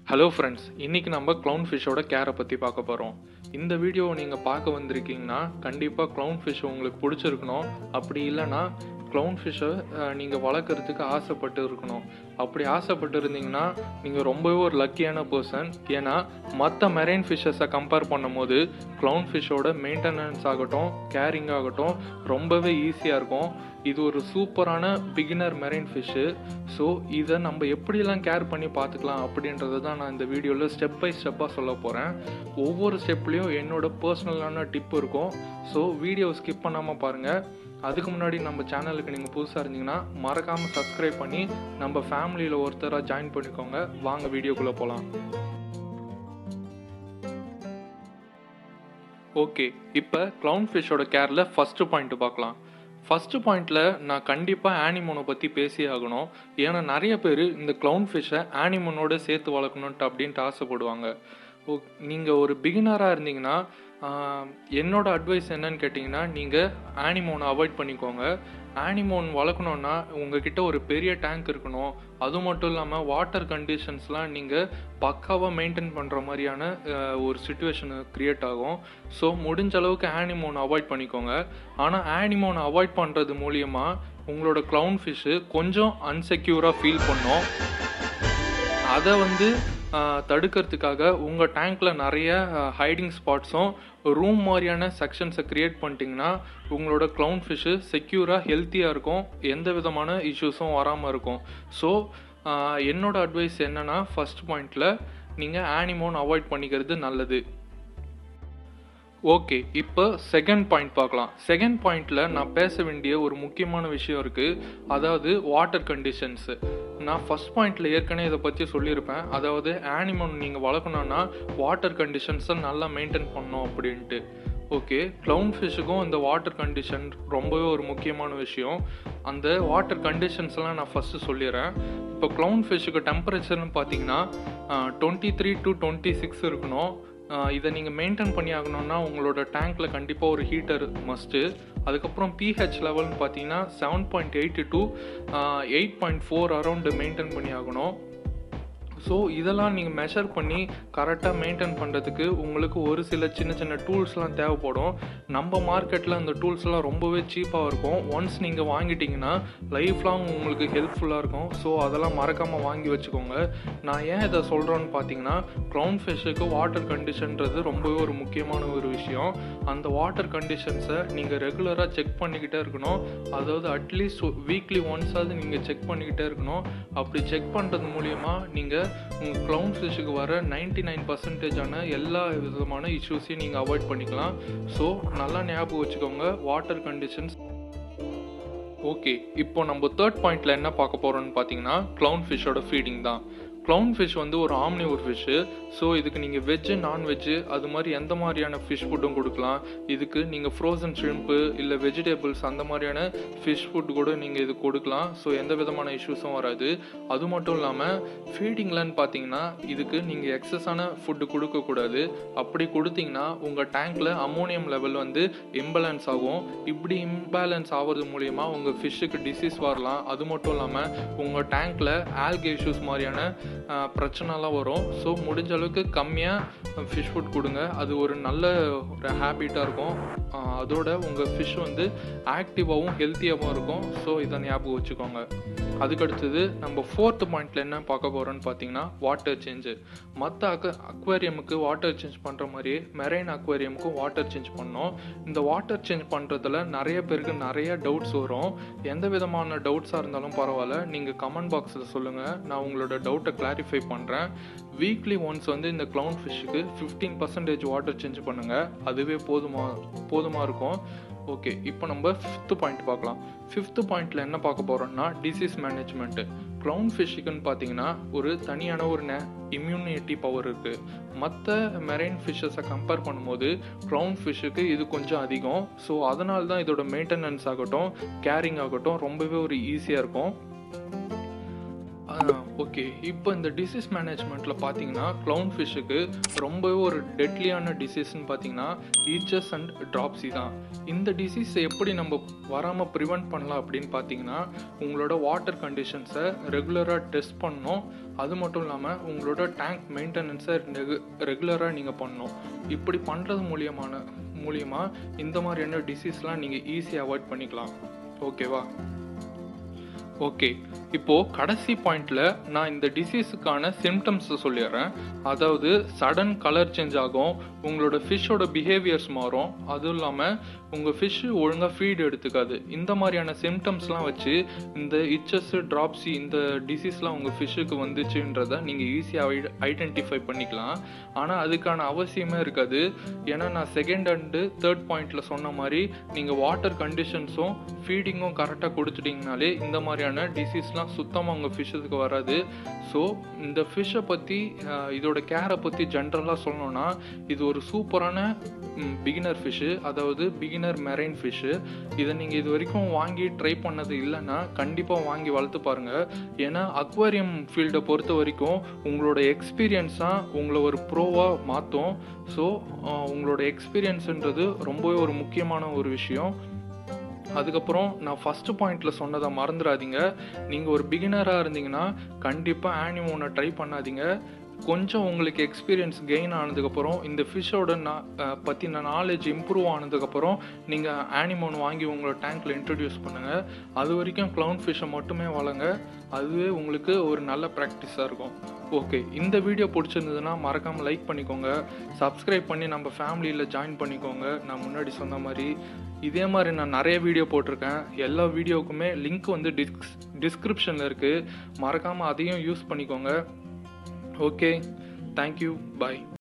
hello friends இன்றைக்கி நம்ம clown ஃபிஷ்ஷோட கேரை பற்றி பார்க்க போகிறோம் இந்த வீடியோவை நீங்கள் பார்க்க வந்திருக்கீங்கன்னா கண்டிப்பாக க்ளவுன் ஃபிஷ் உங்களுக்கு பிடிச்சிருக்கணும் அப்படி இல்லைன்னா க்ளவுன் ஃபிஷ்ஷை நீங்கள் வளர்க்குறதுக்கு ஆசைப்பட்டு இருக்கணும் அப்படி ஆசைப்பட்டு இருந்தீங்கன்னா நீங்கள் ரொம்பவே ஒரு லக்கியான பர்சன் ஏன்னா மற்ற மெரைன் ஃபிஷ்ஷஸை கம்பேர் பண்ணும்போது க்ளவுன் ஃபிஷ்ஷோட மெயின்டெனன்ஸ் ஆகட்டும் கேரிங் ஆகட்டும் ரொம்பவே ஈஸியாக இருக்கும் இது ஒரு சூப்பரான பிகினர் மெரைன் ஃபிஷ்ஷு ஸோ இதை நம்ம எப்படிலாம் கேர் பண்ணி பார்த்துக்கலாம் அப்படின்றத தான் நான் இந்த வீடியோவில் ஸ்டெப் பை ஸ்டெப்பாக சொல்ல போகிறேன் ஒவ்வொரு ஸ்டெப்லேயும் என்னோட பர்சனலான டிப் இருக்கும் ஸோ வீடியோ ஸ்கிப் பண்ணாமல் பாருங்கள் அதுக்கு முன்னாடி நம்ம சேனலுக்கு நீங்கள் புதுசாக இருந்தீங்கன்னா மறக்காமல் சப்ஸ்கிரைப் பண்ணி நம்ம ஃபேமிலியில் ஒருத்தராக ஜாயின் பண்ணிக்கோங்க வாங்க வீடியோக்குள்ளே போகலாம் ஓகே இப்போ க்ளவுன் ஃபிஷ்ஷோட கேரில் ஃபஸ்ட்டு பாயிண்ட் பார்க்கலாம் ஃபஸ்ட்டு பாயிண்டில் நான் கண்டிப்பாக ஆனிமோனை பற்றி பேசி ஆகணும் ஏன்னா நிறைய பேர் இந்த க்ளவுன் ஃபிஷ்ஷை ஆனிமோனோட சேர்த்து வளர்க்கணுன்ட்டு அப்படின்ட்டு ஆசைப்படுவாங்க ஓ நீங்கள் ஒரு பிகினராக இருந்தீங்கன்னா என்னோட அட்வைஸ் என்னன்னு கேட்டிங்கன்னா நீங்கள் ஆனிமோனை அவாய்ட் பண்ணிக்கோங்க ஆனிமோன் வளர்க்கணுன்னா உங்ககிட்ட ஒரு பெரிய டேங்க் இருக்கணும் அது மட்டும் இல்லாமல் வாட்டர் கண்டிஷன்ஸ்லாம் நீங்கள் பக்காவாக மெயின்டைன் பண்ணுற மாதிரியான ஒரு சுச்சுவேஷன் க்ரியேட் ஆகும் ஸோ முடிஞ்ச அளவுக்கு ஆனிமோனை அவாய்ட் பண்ணிக்கோங்க ஆனால் ஆனிமோனை அவாய்ட் பண்ணுறது மூலியமாக உங்களோட க்ளவுன் ஃபிஷ்ஷு கொஞ்சம் அன்செக்யூராக ஃபீல் பண்ணும் அதை வந்து தடுக்கிறதுக்காக உங்கள் டேங்க்கில் நிறைய ஹைடிங் ஸ்பாட்ஸும் ரூம் மாதிரியான செக்ஷன்ஸை க்ரியேட் பண்ணிட்டீங்கன்னா உங்களோட க்ளவுன் ஃபிஷ்ஷு செக்யூராக ஹெல்த்தியாக இருக்கும் எந்த விதமான இஷ்யூஸும் வராமல் இருக்கும் ஸோ என்னோட அட்வைஸ் என்னென்னா ஃபஸ்ட் பாயிண்டில் நீங்கள் ஆனிமோன் அவாய்ட் பண்ணிக்கிறது நல்லது ஓகே இப்போ செகண்ட் பாயிண்ட் பார்க்கலாம் செகண்ட் பாயிண்டில் நான் பேச வேண்டிய ஒரு முக்கியமான விஷயம் இருக்குது அதாவது வாட்டர் கண்டிஷன்ஸு நான் ஃபஸ்ட் பாயிண்டில் ஏற்கனவே இதை பற்றி சொல்லியிருப்பேன் அதாவது ஆனிமல் நீங்கள் வளர்க்கணுன்னா வாட்டர் கண்டிஷன்ஸை நல்லா மெயின்டைன் பண்ணணும் அப்படின்ட்டு ஓகே க்ளவுன் ஃபிஷ்ஷுக்கும் இந்த வாட்டர் கண்டிஷன் ரொம்பவே ஒரு முக்கியமான விஷயம் அந்த வாட்டர் கண்டிஷன்ஸ்லாம் நான் ஃபஸ்ட்டு சொல்லிடுறேன் இப்போ க்ளவுன் ஃபிஷ்ஷுக்கு டெம்பரேச்சர்னு பார்த்தீங்கன்னா twenty three to twenty six இருக்கணும் இதை நீங்கள் மெயின்டைன் பண்ணி ஆகணும்னா உங்களோட டேங்க்கில் கண்டிப்பாக ஒரு ஹீட்டர் மஸ்ட்டு அதுக்கப்புறம் பிஹெச் லெவல்னு பார்த்தீங்கன்னா seven point eight to eight point four around maintain பண்ணி ஆகணும் ஸோ இதெல்லாம் நீங்கள் மெஷர் பண்ணி கரெக்டாக மெயின்டைன் பண்ணுறதுக்கு உங்களுக்கு ஒரு சில சின்ன சின்ன டூல்ஸ்லாம் தேவைப்படும் நம்ம மார்க்கெட்டில் அந்த டூல்ஸ்லாம் ரொம்பவே சீப்பாக இருக்கும் ஒன்ஸ் நீங்கள் வாங்கிட்டீங்கன்னா லைஃப் லாங் உங்களுக்கு ஹெல்ப்ஃபுல்லாக இருக்கும் ஸோ அதெல்லாம் மறக்காமல் வாங்கி வச்சுக்கோங்க நான் ஏன் இதை சொல்கிறேன்னு பார்த்தீங்கன்னா க்ளவுன் ஃபிஷ்ஷுக்கு வாட்டர் கண்டிஷன்றது ரொம்பவே ஒரு முக்கியமான ஒரு விஷயம் அந்த வாட்டர் கண்டிஷன்ஸை நீங்கள் ரெகுலராக செக் பண்ணிக்கிட்டே இருக்கணும் அதாவது அட்லீஸ்ட் வீக்லி ஒன்ஸாவது நீங்கள் செக் பண்ணிக்கிட்டே இருக்கணும் அப்படி செக் பண்ணுறது மூலியமாக நீங்கள் உங்கள் க்ளவுன் ஃபிஷ்ஷுக்கு வர நைன்டி நைன் பர்சன்டேஜான எல்லா விதமான இஷ்யூஸையும் நீங்கள் அவாய்ட் பண்ணிக்கலாம் ஸோ நல்லா ஞாபகம் வச்சுக்கோங்க வாட்டர் கண்டிஷன்ஸ் ஓகே இப்போ நம்ம தேர்ட் பாயிண்டில் என்ன பார்க்க போகிறோம்னு பார்த்தீங்கன்னா க்ளவுன் ஃபிஷ்ஷோட ஃபீடிங் தான் க்ளவுன் ஃபிஷ் வந்து ஒரு ஆம்னி ஒரு ஃபிஷ்ஷு ஸோ இதுக்கு நீங்கள் வெஜ்ஜு நான்வெஜ்ஜு அது மாதிரி எந்த மாதிரியான ஃபிஷ் ஃபுட்டும் கொடுக்கலாம் இதுக்கு நீங்கள் ஃப்ரோசன் ஷ்ரிம்ப்பு இல்லை வெஜிடபிள்ஸ் அந்த மாதிரியான ஃபிஷ் ஃபுட் கூட நீங்கள் இது கொடுக்கலாம் ஸோ எந்த விதமான இஷ்யூஸும் வராது அது மட்டும் இல்லாமல் ஃபீடிங்லன்னு பார்த்தீங்கன்னா இதுக்கு நீங்கள் எக்ஸஸான ஃபுட்டு கொடுக்கக்கூடாது அப்படி கொடுத்தீங்கன்னா உங்கள் டேங்க்கில் அமோனியம் லெவல் வந்து இம்பேலன்ஸ் ஆகும் இப்படி இம்பேலன்ஸ் ஆகிறது மூலயமா உங்கள் ஃபிஷ்ஷுக்கு டிசீஸ் வரலாம் அது மட்டும் இல்லாமல் உங்கள் டேங்க்கில் ஆல்கே இஷ்யூஸ் மாதிரியான பிரச்சனைலாம் வரும் ஸோ முடிஞ்ச அளவுக்கு கம்மியாக ஃபிஷ் ஃபுட் கொடுங்க அது ஒரு நல்ல ஒரு ஹேபிட்டாக இருக்கும் அதோட உங்கள் ஃபிஷ் வந்து ஆக்டிவாகவும் ஹெல்த்தியாகவும் இருக்கும் ஸோ இதை ஞாபகம் வச்சுக்கோங்க அதுக்கடுத்தது நம்ம ஃபோர்த்து பாயிண்டில் என்ன பார்க்க போகிறோன்னு பார்த்தீங்கன்னா வாட்டர் சேஞ்சு மற்ற அக்வ அக்வேரியமுக்கு வாட்டர் சேஞ்ச் பண்ணுற மாதிரியே மெரைன் அக்வேரியமுக்கும் வாட்டர் சேஞ்ச் பண்ணோம் இந்த வாட்டர் சேஞ்ச் பண்ணுறதுல நிறைய பேருக்கு நிறைய டவுட்ஸ் வரும் எந்த விதமான டவுட்ஸாக இருந்தாலும் பரவாயில்ல நீங்கள் கமெண்ட் பாக்ஸில் சொல்லுங்கள் நான் உங்களோட டவுட்டை கிளாரிஃபை பண்ணுறேன் வீக்லி ஒன்ஸ் வந்து இந்த க்ளவுன் ஃபிஷ்ஷுக்கு ஃபிஃப்டீன் பர்சன்டேஜ் வாட்டர் சேஞ்ச் பண்ணுங்கள் அதுவே போதுமா போதுமாக இருக்கும் ஓகே இப்போ நம்ம ஃபிஃப்த்து பாயிண்ட் பார்க்கலாம் ஃபிஃப்த்து பாயிண்டில் என்ன பார்க்க போகிறோம்னா டிசீஸ் மேனேஜ்மெண்ட்டு க்ளவுன் ஃபிஷ்ஷுக்குன்னு பார்த்தீங்கன்னா ஒரு தனியான ஒரு நே இம்யூனிட்டி பவர் இருக்குது மற்ற மெரைன் ஃபிஷ்ஷஸை கம்பேர் பண்ணும்போது க்ளவுன் ஃபிஷ்ஷுக்கு இது கொஞ்சம் அதிகம் ஸோ அதனால தான் இதோட மெயின்டெனன்ஸ் ஆகட்டும் கேரிங் ஆகட்டும் ரொம்பவே ஒரு ஈஸியாக இருக்கும் ஓகே இப்போ இந்த டிசீஸ் மேனேஜ்மெண்ட்டில் பார்த்தீங்கன்னா க்ளவுன் ஃபிஷ்ஷுக்கு ரொம்பவே ஒரு டெட்லியான டிசீஸ்னு பார்த்தீங்கன்னா ஈச்சஸ் அண்ட் ட்ராப்ஸி தான் இந்த டிசீஸ் எப்படி நம்ம வராமல் ப்ரிவெண்ட் பண்ணலாம் அப்படின்னு பார்த்தீங்கன்னா உங்களோட வாட்டர் கண்டிஷன்ஸை ரெகுலராக டெஸ்ட் பண்ணணும் அது மட்டும் இல்லாமல் உங்களோட டேங்க் மெயின்டெனன்ஸை ரெகுலராக நீங்கள் பண்ணணும் இப்படி பண்ணுறது மூலியமான மூலியமாக இந்த மாதிரியான டிசீஸ்லாம் நீங்கள் ஈஸியாக அவாய்ட் பண்ணிக்கலாம் ஓகேவா ஓகே இப்போது கடைசி பாயிண்டில் நான் இந்த டிசீஸுக்கான சிம்டம்ஸை சொல்லிடுறேன் அதாவது சடன் கலர் சேஞ்ச் ஆகும் உங்களோட ஃபிஷ்ஷோட பிஹேவியர்ஸ் மாறும் அதுவும் இல்லாமல் உங்கள் ஃபிஷ்ஷு ஒழுங்காக ஃபீட் எடுத்துக்காது இந்த மாதிரியான சிம்டம்ஸ்லாம் வச்சு இந்த இச்சஸ் ட்ராப்ஸி இந்த டிசீஸ்லாம் உங்கள் ஃபிஷ்ஷுக்கு வந்துச்சுன்றதை நீங்கள் ஈஸியாக ஐடென்டிஃபை பண்ணிக்கலாம் ஆனால் அதுக்கான அவசியமே இருக்காது ஏன்னா நான் செகண்ட் அண்டு தேர்ட் பாயிண்டில் சொன்ன மாதிரி நீங்கள் வாட்டர் கண்டிஷன்ஸும் ஃபீடிங்கும் கரெக்டாக கொடுத்துட்டிங்கனாலே இந்த மாதிரியான டிசீஸ்லாம் சுத்தமாக உங்கள் ஃபிஷ்ஷுக்கு வராது ஸோ இந்த ஃபிஷ்ஷை பற்றி இதோட கேரை பற்றி ஜென்ரலாக சொல்லணும்னா இது ஒரு சூப்பரான பிகினர் ஃபிஷ்ஷு அதாவது பிகினர் மெரைன் ஃபிஷ்ஷு இதை நீங்கள் இது வரைக்கும் வாங்கி ட்ரை பண்ணது இல்லைன்னா கண்டிப்பாக வாங்கி வளர்த்து பாருங்கள் ஏன்னா அக்வாரியம் ஃபீல்டை பொறுத்த வரைக்கும் உங்களோட எக்ஸ்பீரியன்ஸ் தான் உங்களை ஒரு ப்ரோவாக மாற்றும் ஸோ உங்களோட எக்ஸ்பீரியன்ஸுன்றது ரொம்பவே ஒரு முக்கியமான ஒரு விஷயம் அதுக்கப்புறம் நான் ஃபஸ்ட்டு பாயிண்டில் சொன்னதை மறந்துடாதீங்க நீங்கள் ஒரு பிகினராக இருந்தீங்கன்னா கண்டிப்பாக ஆனிமோனை ட்ரை பண்ணாதீங்க கொஞ்சம் உங்களுக்கு எக்ஸ்பீரியன்ஸ் கெயின் ஆனதுக்கப்புறம் இந்த ஃபிஷ்ஷோட நான் பற்றின நாலேஜ் இம்ப்ரூவ் ஆனதுக்கப்புறம் நீங்கள் ஆனிமோன் வாங்கி உங்களோட டேங்க்கில் இன்ட்ரடியூஸ் பண்ணுங்கள் அது வரைக்கும் க்ளவுன் ஃபிஷ்ஷை மட்டுமே வளங்க அதுவே உங்களுக்கு ஒரு நல்ல ப்ராக்டிஸாக இருக்கும் ஓகே இந்த வீடியோ பிடிச்சிருந்ததுன்னா மறக்காமல் லைக் பண்ணிக்கோங்க சப்ஸ்கிரைப் பண்ணி நம்ம ஃபேமிலியில் ஜாயின் பண்ணிக்கோங்க நான் முன்னாடி சொன்ன மாதிரி இதே மாதிரி நான் நிறைய வீடியோ போட்டிருக்கேன் எல்லா வீடியோவுக்குமே லிங்க் வந்து டிஸ்க் டிஸ்கிரிப்ஷனில் இருக்குது மறக்காமல் அதையும் யூஸ் பண்ணிக்கோங்க ஓகே தேங்க்யூ பாய்